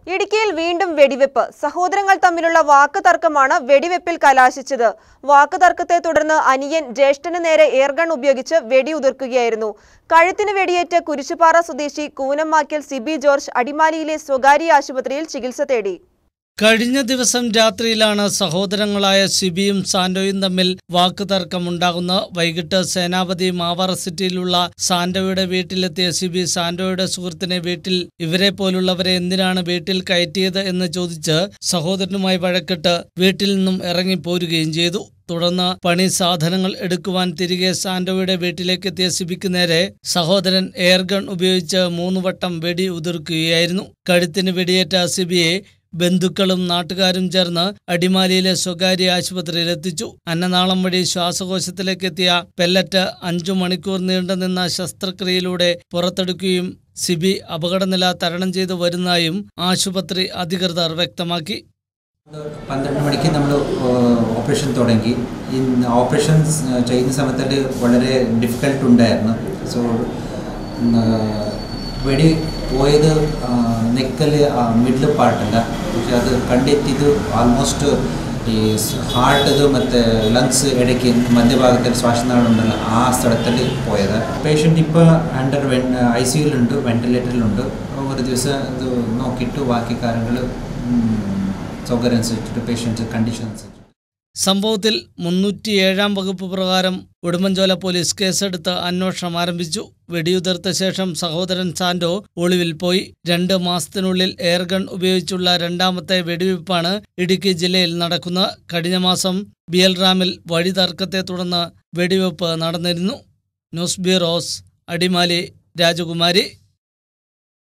ഇടുക്കിയിൽ വീണ്ടും വെടിവെപ്പ് സഹോദരങ്ങൾ തമ്മിലുള്ള വാക്ക് തർക്കമാണ് വെടിവെപ്പിൽ കലാശിച്ചത് വാക്ക് തർക്കത്തെ തുടർന്ന് അനിയൻ ജ്യേഷ്ഠന് നേരെ എയർഗൺ ഉപയോഗിച്ച് വെടിയുതിർക്കുകയായിരുന്നു കഴുത്തിന് വെടിയേറ്റ് കുരിശുപാറ സ്വദേശി കൂനമ്മാക്കൽ സിബി ജോർജ് അടിമാലിയിലെ സ്വകാര്യ ആശുപത്രിയിൽ ചികിത്സ തേടി കഴിഞ്ഞ ദിവസം രാത്രിയിലാണ് സഹോദരങ്ങളായ സിബിയും സാന്റോയും തമ്മിൽ വാക്കുതർക്കമുണ്ടാകുന്ന വൈകിട്ട് സേനാപതി മാവറ സിറ്റിയിലുള്ള സാന്റോയുടെ വീട്ടിലെത്തിയ സിബി സാന്റോയുടെ സുഹൃത്തിനെ വീട്ടിൽ ഇവരെ പോലുള്ളവരെ എന്തിനാണ് വീട്ടിൽ കയറ്റിയത് എന്ന് ചോദിച്ച് സഹോദരനുമായി വഴക്കിട്ട് വീട്ടിൽ നിന്നും ഇറങ്ങിപ്പോരുകയും ചെയ്തു തുടർന്ന് പണി സാധനങ്ങൾ എടുക്കുവാൻ തിരികെ സാന്റോയുടെ വീട്ടിലേക്ക് എത്തിയ സിബിക്ക് നേരെ സഹോദരൻ എയർഗൺ ഉപയോഗിച്ച് മൂന്ന് വട്ടം വെടി ഉതിർക്കുകയായിരുന്നു കഴുത്തിന് വെടിയേറ്റ സിബിയെ ബന്ധുക്കളും നാട്ടുകാരും ചേർന്ന് അടിമാലിയിലെ സ്വകാര്യ ആശുപത്രിയിൽ എത്തിച്ചു അന്നനാളം വഴി ശ്വാസകോശത്തിലേക്ക് എത്തിയ പെല്ലറ്റ് അഞ്ചു മണിക്കൂർ നീണ്ടുനിന്ന ശസ്ത്രക്രിയയിലൂടെ പുറത്തെടുക്കുകയും സിബി അപകടനില തരണം ചെയ്തു വരുന്നതായും ആശുപത്രി അധികൃതർ വ്യക്തമാക്കി പന്ത്രണ്ട് മണിക്ക് നമ്മൾ ഓപ്പറേഷൻ തുടങ്ങി ഈ ഓപ്പറേഷൻ ചെയ്യുന്ന സമയത്തിൽ വളരെ ഡിഫിക്കൽട്ട് ഉണ്ടായിരുന്നു സോ വെടി പോയത് നെക്കൽ മിഡിൽ പാർട്ടല്ല പക്ഷെ അത് കണ്ടെത്തിയത് ആൾമോസ്റ്റ് ഈ ഹാർട്ട് ಮತ್ತು ಲಂಗ್ಸ್ ಇಡಕ್ಕೆ ಮಧ್ಯಭಾಗದಲ್ಲಿ ಶ್ವಾಸನಾಳುണ്ടല്ലോ ആ സ്ഥലത്തിൽ പോയത് പേഷ്യൻ്റ് ഇപ്പോൾ അണ്ടർ വെൻ ഐ സിയുലുണ്ട് വെന്റിലേറ്ററിലുണ്ട് ഒരു ദിവസം ഇത് നോക്കിയിട്ട് ബാക്കി കാര്യങ്ങൾ സൗകര്യം അനുസരിച്ചിട്ട് പേഷ്യൻ്റ് കണ്ടീഷൻ അനുസരിച്ച് സംഭവത്തിൽ മുന്നൂറ്റിയേഴാം വകുപ്പ് പ്രകാരം ഉടുമ്പൻചോല പോലീസ് കേസെടുത്ത് അന്വേഷണം ആരംഭിച്ചു വെടിയുതിർത്ത ശേഷം സഹോദരൻ സാന്റോ ഒളിവിൽ പോയി രണ്ട് മാസത്തിനുള്ളിൽ എയർഗൺ ഉപയോഗിച്ചുള്ള രണ്ടാമത്തെ വെടിവയ്പ്പാണ് ഇടുക്കി ജില്ലയിൽ നടക്കുന്നത് കഴിഞ്ഞ മാസം ബിയൽറാമിൽ വഴി തർക്കത്തെ തുടർന്ന് വെടിവെപ്പ് നടന്നിരുന്നു ന്യൂസ് ബ്യൂറോസ് അടിമാലി രാജകുമാരി